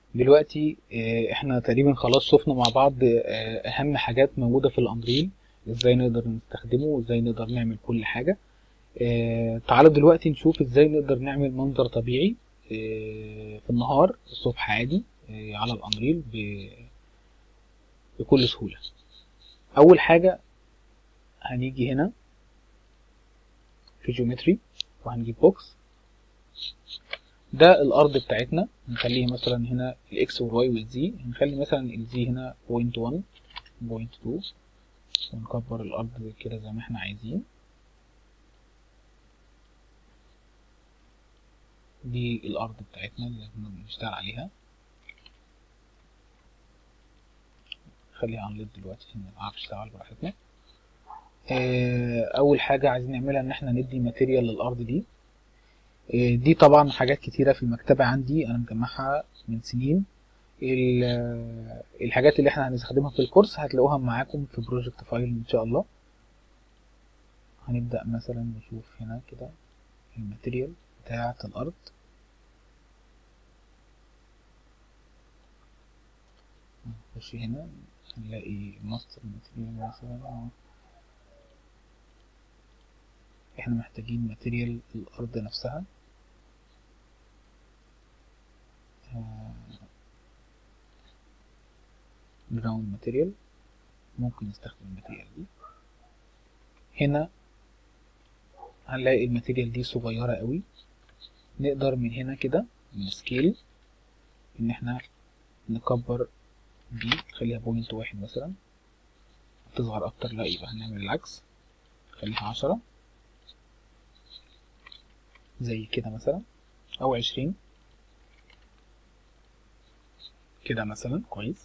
دلوقتي آه، احنا تقريبا خلاص شفنا مع بعض آه، اهم حاجات موجودة في الانريل ازاي نقدر نستخدمه وازاي نقدر نعمل كل حاجة آه، تعالوا دلوقتي نشوف ازاي نقدر نعمل منظر طبيعي آه، في النهار الصبح عادي آه، على الانريل ب- بكل سهولة اول حاجة هنيجي هنا في جيومتري وهنجيب بوكس ده الارض بتاعتنا نخليه مثلا هنا الاكس والواي والزي هنخلي مثلا الزي هنا بوينت 1 بوينت 2 ونكبر الارض كده زي ما احنا عايزين دي الارض بتاعتنا اللي احنا بنشتغل عليها خليها عن ليد دلوقتي عشان نعرف نشتغل براحتنا آه، اول حاجه عايزين نعملها ان احنا ندي ماتيريال للارض دي آه، دي طبعا حاجات كتيره في المكتبه عندي انا مجمعها من سنين ال- آه، الحاجات اللي احنا هنستخدمها في الكورس هتلاقوها معاكم في بروجكت فايل ان شاء الله هنبدا مثلا نشوف هنا كده الماتيريال بتاعه الارض نخش هنا هنلاقي ماستر ماتيريال مثلا احنا محتاجين ماتيريال الارض نفسها جراوند ماتيريال ممكن نستخدم الماتيريال دي هنا هنلاقي الماتيريال دي صغيرة قوي نقدر من هنا كده من سكيل ان احنا نكبر دي نخليها بوينت واحد مثلا تصغر اكتر لا يبقى هنعمل العكس نخليها عشرة زي كده مثلا او عشرين كده مثلا كويس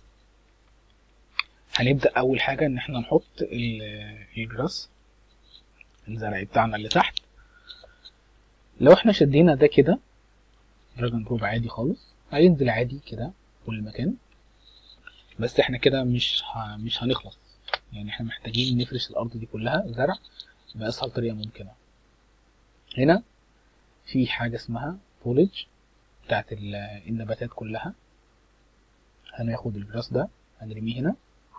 هنبدأ أول حاجة إن احنا نحط ال- الجراس الزرع بتاعنا اللي تحت لو احنا شدينا ده كده دراجون روب عادي خالص هينزل عادي كده كل مكان بس احنا كده مش ه... مش هنخلص يعني احنا محتاجين نفرش الأرض دي كلها زرع بأسهل طريقة ممكنة هنا في حاجة اسمها فولج بتاعت ال- النباتات كلها هناخد الجراس ده هنرميه هنا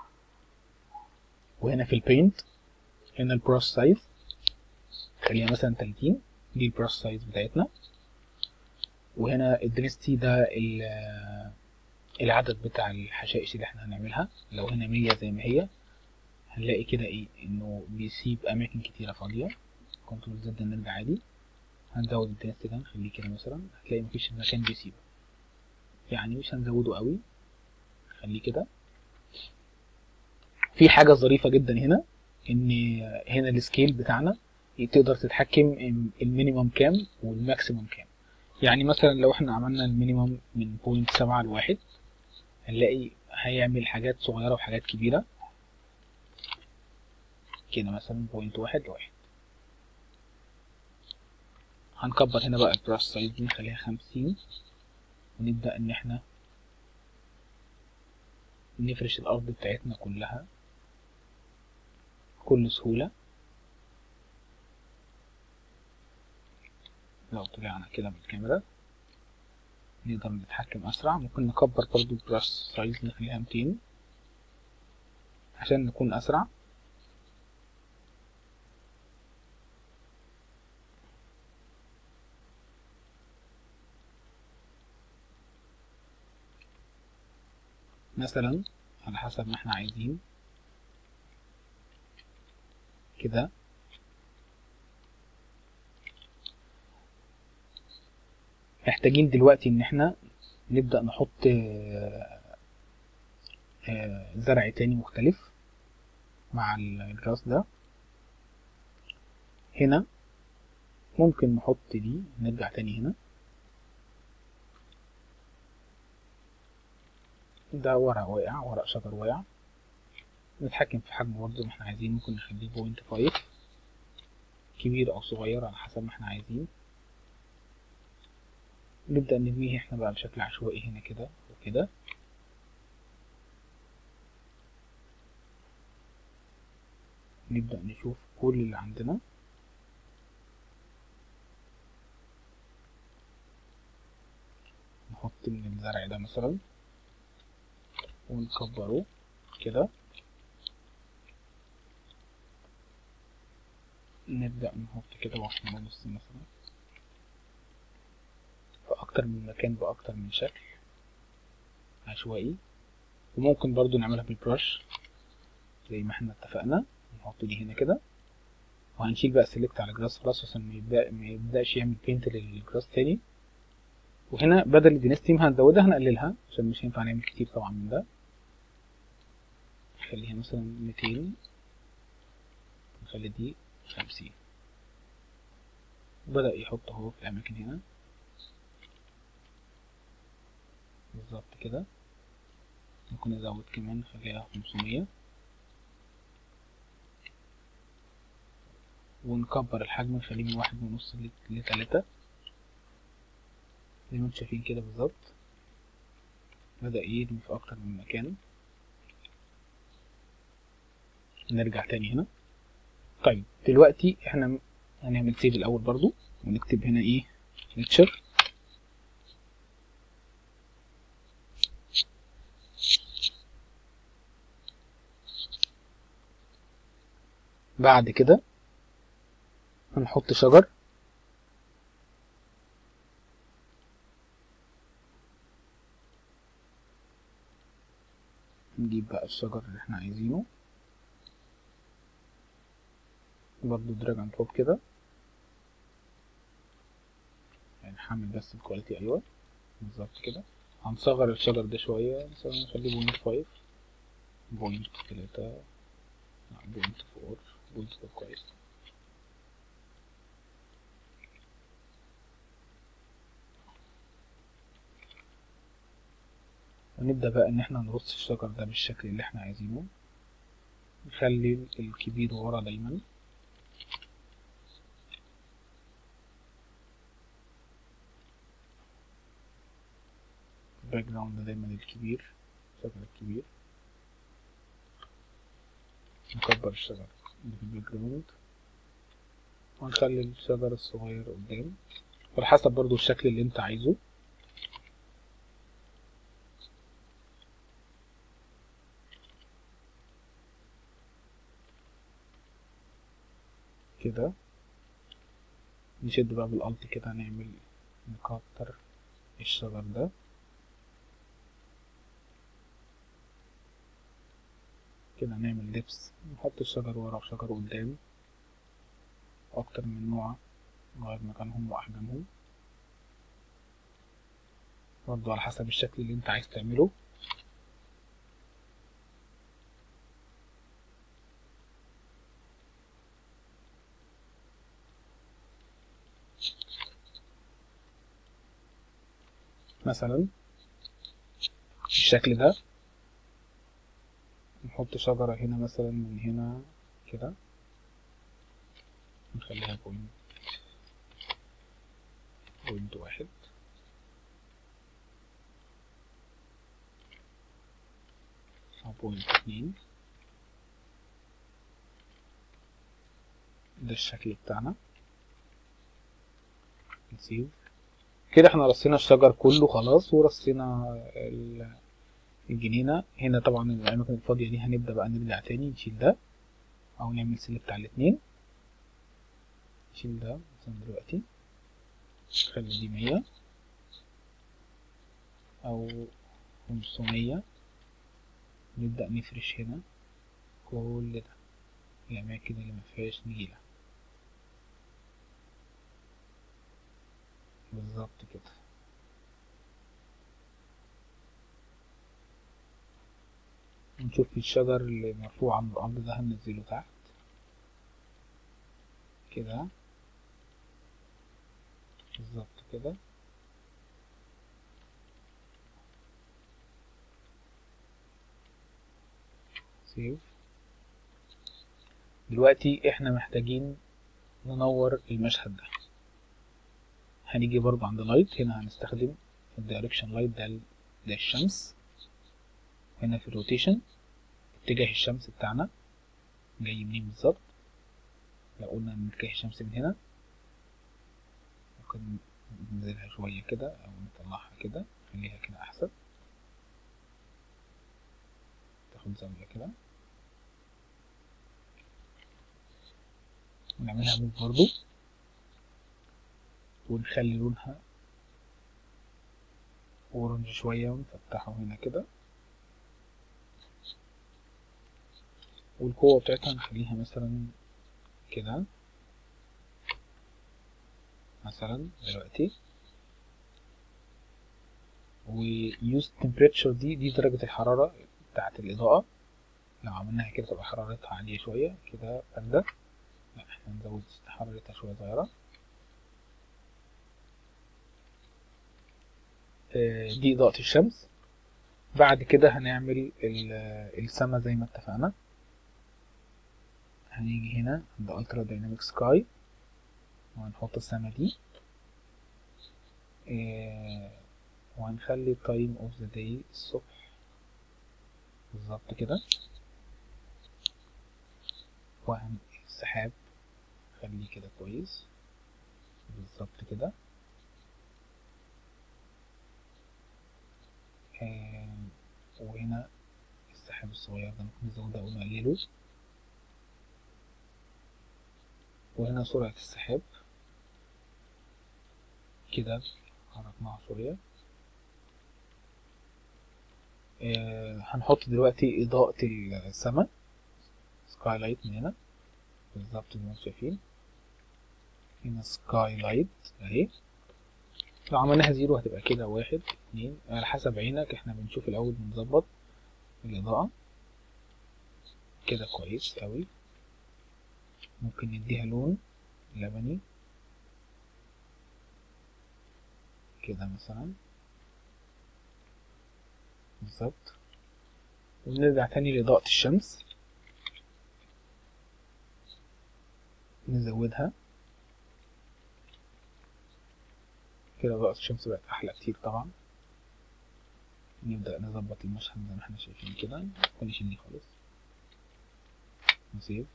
وهنا في البينت هنا البروس سايز خليها مثلا 30 دي البروس سايز بتاعتنا وهنا الدنستي ده ال- العدد بتاع الحشائش اللي احنا هنعملها لو هنا 100 زي ما هي هنلاقي كده ايه انه بيسيب اماكن كتيره فاضيه كنترول زد نرجع عادي هنزود الدنستي ده نخليه كده مثلا هتلاقي مفيش مكان بيسيبه يعني مش هنزوده قوي خليه كده في حاجة ظريفة جدا هنا ان هنا السكيل بتاعنا تقدر تتحكم المينيمم كام والماكسيمم كام يعني مثلا لو احنا عملنا المينيمم من بوينت سبعة لواحد هنلاقي هيعمل حاجات صغيرة وحاجات كبيرة كده مثلا بوينت واحد لواحد هنكبر هنا بقى البراش سايز دي نخليها خمسين ونبدأ ان احنا نفرش الأرض بتاعتنا كلها بكل سهولة لو طلعنا كده بالكاميرا نقدر نتحكم أسرع ممكن نكبر برضو البراش سايز نخليها ميتين عشان نكون أسرع مثلا على حسب ما احنا عايزين كده محتاجين دلوقتي ان احنا نبدأ نحط آه، آه، زرع تاني مختلف مع الجراس ده هنا ممكن نحط دي نرجع تاني هنا ده ورق واقع ورق شجر واقع نتحكم في حجمه برضه ما احنا عايزين ممكن نخليه بوينت فايف كبير او صغير على حسب ما احنا عايزين نبدأ نرميه احنا بقى بشكل عشوائي هنا كده وكده نبدأ نشوف كل اللي عندنا نحط من الزرع ده مثلا ونكبره كده نبدأ نحط كده واحد ونص مثلا في أكتر من مكان بأكتر من شكل عشوائي وممكن برضو نعملها بالبرش زي ما احنا اتفقنا نحط دي هنا كده وهنشيل بقى سيلكت على جراس خلاص عشان ما يبدأ ما يبدأش يعمل بينت للجراس تاني وهنا بدل الدينستيم هنزودها هنقللها عشان مش هينفع نعمل كتير طبعا من ده نخليها مثلا ميتين نخلي دي خمسين بدأ يحط اهو في الأماكن هنا بالظبط كده ممكن نزود كمان نخليها خمسمية ونكبر الحجم نخليه من واحد ونص لتلاتة زي ما انتم شايفين كده بالظبط بدأ يرمي في أكتر من مكان نرجع تاني هنا طيب دلوقتي احنا هنعمل سيف الأول برضو ونكتب هنا ايه نتشر بعد كده هنحط شجر نجيب بقى الشجر اللي احنا عايزينه برضو دراج اند دروب كده يعني حامل بس الكواليتي ايوه بالظبط كده هنصغر الشجر ده شوية مثلا نخليه بوينت فايف بوينت تلاتة بوينت فور بوينت ده كويس ونبدأ بقى إن احنا نرص الشجر ده بالشكل اللي احنا عايزينه نخلي الكبير ورا دايما الباك جراوند دايما الكبير الشجر الكبير نكبر الشجر اللي في الباك جراوند ونخلي الشجر الصغير قدام على حسب برضو الشكل اللي انت عايزه كده نشد بقى بالالت كده نعمل نكتر الشجر ده كده نعمل لبس نحط الشجر ورا وشجر قدام اكتر من نوع نغير مكانهم واحجامهم برضو على حسب الشكل اللي انت عايز تعمله مثلا بالشكل ده نحط شجرة هنا مثلا من هنا كده نخليها بوينت بوينت واحد أو بوينت اتنين ده الشكل بتاعنا نسيب كده احنا رصينا الشجر كله خلاص ورصينا الجنينة هنا طبعا الأماكن الفاضية دي هنبدأ بقى نرجع تاني نشيل ده أو نعمل سيلكت على الاتنين نشيل ده مثلا دلوقتي نخلي دي مية أو خمسمية نبدأ نفرش هنا كل ده الأماكن اللي مفيهاش نجيلة بالظبط كده نشوف في الشجر اللي مرفوع عن الأرض ده هننزله تحت كده بالظبط كده سيف دلوقتي احنا محتاجين ننور المشهد ده هنيجي برضه عند لايت هنا هنستخدم الدايركشن لايت ده ده الشمس هنا في الروتيشن اتجاه الشمس بتاعنا جاي منين بالظبط لو قلنا ان اتجاه الشمس من هنا ممكن ننزلها شوية كده او نطلعها كده نخليها كده احسن ناخد زاوية كده ونعملها موف برضو ونخلي لونها اورنج شوية ونفتحه هنا كده والقوة بتاعتها نخليها مثلا كده مثلا دلوقتي ويوز temperature دي دي درجة الحرارة بتاعة الإضاءة لو عملناها كده تبقى حرارتها عالية شوية كده باردة لا احنا نزود حرارتها شوية صغيرة دي إضاءة الشمس بعد كده هنعمل السما زي ما اتفقنا هنيجي هنا عند الترا دايناميك سكاي وهنحط السما دي وهنخلي تايم اوف ذا داي الصبح بالظبط كده وهن السحاب خليه كده كويس بالظبط كده آه وهنا السحاب الصغير ده ممكن نزوده او نقلله وهنا سرعة السحاب كده حركناها شوية آه هنحط دلوقتي إضاءة السماء سكاي لايت من هنا بالظبط زي ما انتم شايفين هنا سكاي لايت اهي لو عملناها زيرو هتبقى كده واحد اتنين على حسب عينك احنا بنشوف الأول بنظبط الإضاءة كده كويس أوي ممكن نديها لون لبني كده مثلا بالظبط ونرجع تاني لإضاءة الشمس نزودها كده إضاءة الشمس بقت أحلى كتير طبعا نبدأ نظبط المشهد زي ما احنا شايفين كده نشيل دي خالص نسيب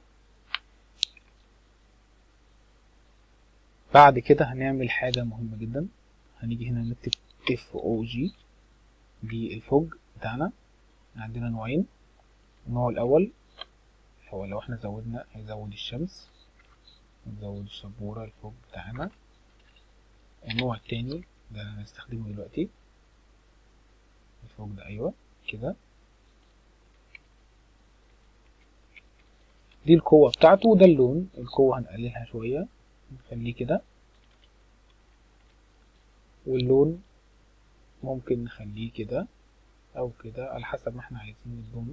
بعد كده هنعمل حاجة مهمة جدا هنيجي هنا نكتب اف او جي للفوج بتاعنا عندنا نوعين النوع الأول هو لو احنا زودنا هيزود الشمس نزود السبورة الفوج بتاعنا النوع التاني ده هنستخدمه دلوقتي الفوج ده أيوة كده دي القوة بتاعته وده اللون القوة هنقللها شوية نخليه كده واللون ممكن نخليه كده او كده على حسب ما احنا عايزين اللون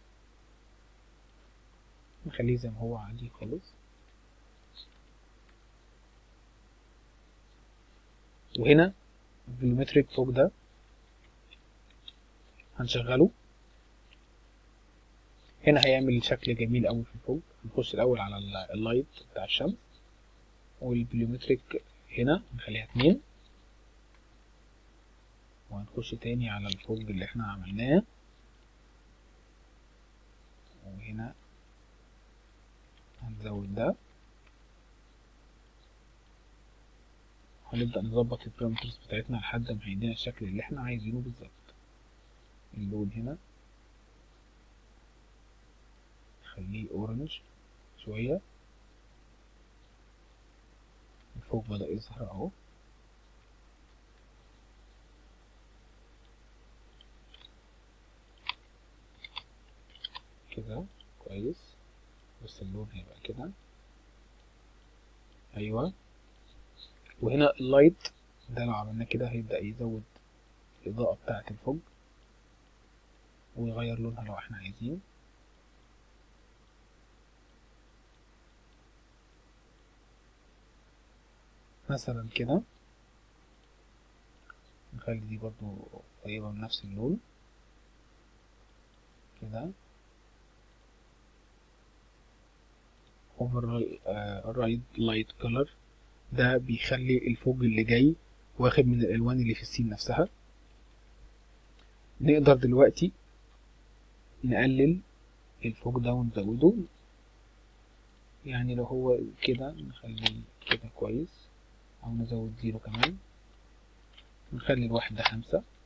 نخليه زي ما هو عادي خالص وهنا الفولومتريك فوق ده هنشغله هنا هيعمل شكل جميل قوي في الفوق نخش الاول على اللايت بتاع الشمس والبليومتريك هنا نخليها اتنين وهنخش تاني على الفوج اللي احنا عملناه وهنا هنزود ده هنبدأ نظبط البارامترز بتاعتنا لحد ما يدينا الشكل اللي احنا عايزينه بالظبط اللون هنا نخليه اورنج شوية الفوق بدأ يظهر اهو كده كويس بس اللون هيبقى كده ايوه وهنا اللايت ده لو عملناه كده هيبدأ يزود الإضاءة بتاعة الفوج ويغير لونها لو احنا عايزين مثلا كده نخلي دي برضو قريبة من نفس اللون كده اوفر رايد لايت كولر ده بيخلي الفوج اللي جاي واخد من الالوان اللي في السين نفسها نقدر دلوقتي نقلل الفوج ده ونزوده يعني لو هو كده نخليه كده كويس او نزود زيرو كمان نخلي الواحد ده خمسة